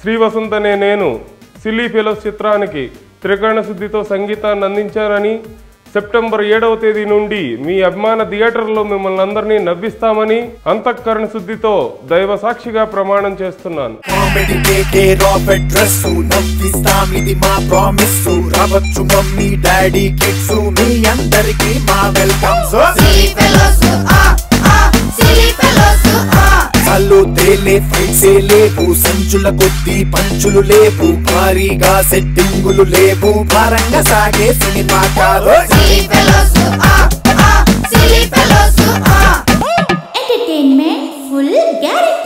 శ్రీ వసంత్ అనే నేను silly fellows చిత్రానికి త్రికరణ శుద్ధితో సంగీతాన్ని అందించానని సెప్టెంబర్ ఏడవ తేదీ నుండి మీ అభిమాన థియేటర్లో మిమ్మల్ని అందరినీ నవ్విస్తామని అంతఃకరణ శుద్ధితో దైవ సాక్షిగా ప్రమాణం చేస్తున్నాను కామెడీ కేర్ ఆఫ్ అడ్రస్ నవ్విస్తాం ఇది మా ప్రామిస్ రావచ్చు మమ్మీ డాడీ కిడ్స్ మీ అందరికి మా welcome Silly fellows, ah, ah, silly fellows, ah. కళ్ళు తేలే ఫైట్సే లేవు సంచుల కొద్ది పంచులు లేవు భారీగా సెట్టింగులు లేవు భారంగా సాగే సినిమా కాదు Silly fellows, ah, ah, silly fellows, ah. Entertainment full guarantee.